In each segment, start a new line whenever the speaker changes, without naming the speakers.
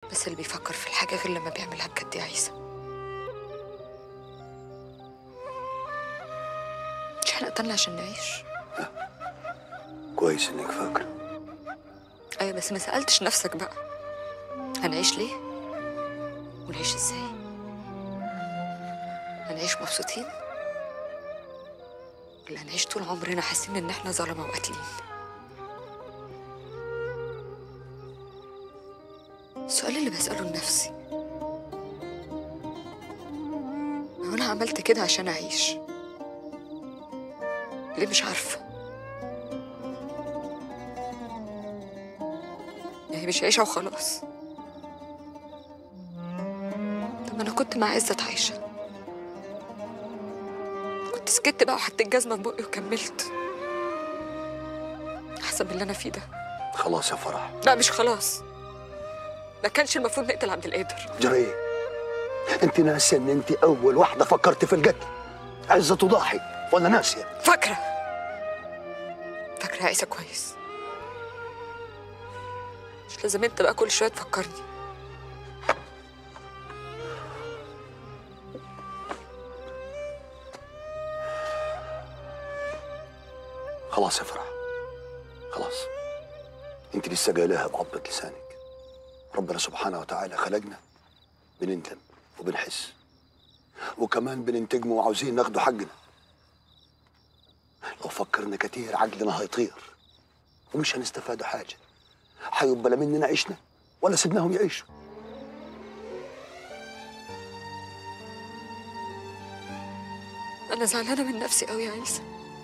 بس اللي بيفكر في الحاجة غير لما بيعملها بجد يا عيسى مش احنا قتلنا عشان نعيش
كويس انك فاكره
ايوه بس ما سألتش نفسك بقى هنعيش ليه ونعيش ازاي هنعيش مبسوطين ولا هنعيش طول عمرنا حاسين ان احنا ظلمة وقاتلين السؤال اللي بسأله لنفسي لو انا عملت كده عشان اعيش ليه مش عارفه هي مش عيشة وخلاص طب أنا كنت مع عزت عايشة كنت سكت بقى وحطيت جزمة في بقي وكملت أحسن من اللي أنا فيه ده
خلاص يا فرح
لا مش خلاص ما كانش المفروض نقتل عبد القادر
جرى ايه انت ناسيه ان انت اول واحده فكرت في القتل عزة تضحي ولا ناسيه
فاكرة فاكرة يا عيسى كويس مش لازم انت بقى كل شوية تفكرني
خلاص يا فرح خلاص انت لسه قايلها بعضبة لسانك ربنا سبحانه وتعالى خلقنا بنندم وبنحس وكمان بننتجم وعاوزين ناخدوا حقنا لو فكرنا كتير عقلنا هيطير ومش هنستفادوا حاجة هيبقى لا مننا عشنا ولا سيبناهم يعيشوا
أنا زعلانة من نفسي أوي يا عيسى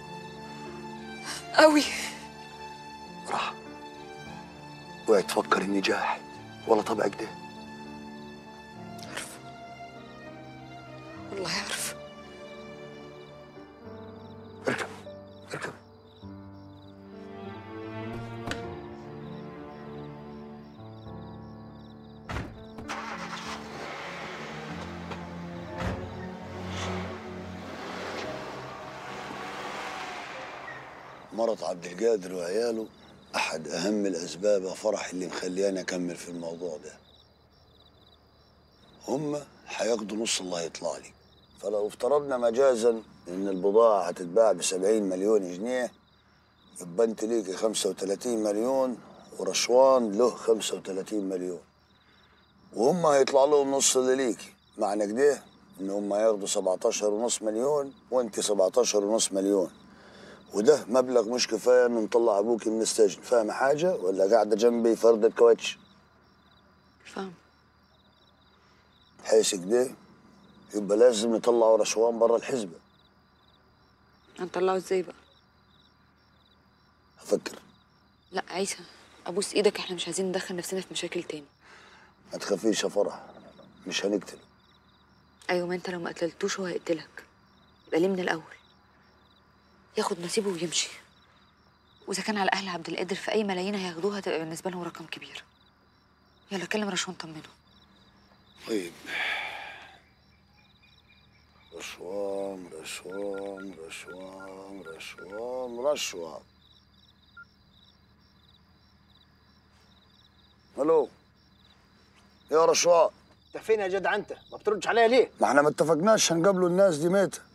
أوي
راح اوعي تفكر اني جاحد ولا طبعك ده
عارفة والله عارفة
اركب اركب مرض عبد القادر وعياله أحد أهم الأسباب يا فرح اللي مخلياني أكمل في الموضوع ده هم هياخدوا نص الله يطلع لي فلو افترضنا مجازا إن البضاعة هتتباع بسبعين مليون جنيه يبقى أنت ليكي خمسة وتلاتين مليون ورشوان له خمسة وتلاتين مليون وهم هيطلع لهم نص اللي ليكي معنى كده إن هم هياخدوا سبعتاشر ونص مليون وأنت سبعتاشر ونص مليون وده مبلغ مش كفايه انه نطلع ابوك من السجن فاهمه حاجه ولا قاعده جنبي فرد الكاوتش
فاهم
حيث كده يبقى لازم نطلعوا رشوان برا الحزبه
هنطلعه ازاي بقى
افكر
لا عيسى ابوس ايدك احنا مش عايزين ندخل نفسنا في مشاكل تاني
ما تخافيش يا فرح مش هنقتل
ايوه ما انت لو ما قتلتوش هو هيقتلك يبقى ليه من الاول ياخد نصيبه ويمشي واذا كان على اهل عبد القادر في اي ملايين هياخدوها تبقى بالنسبه لهم رقم كبير يلا كلم رشوان طمنه
طيب رشوان رشوان رشوان رشوان رشوان الو يا رشوان
انت فين يا جدع انت؟ ما بتردش عليا ليه؟
ما احنا ما اتفقناش هنقابلوا الناس دي ميتة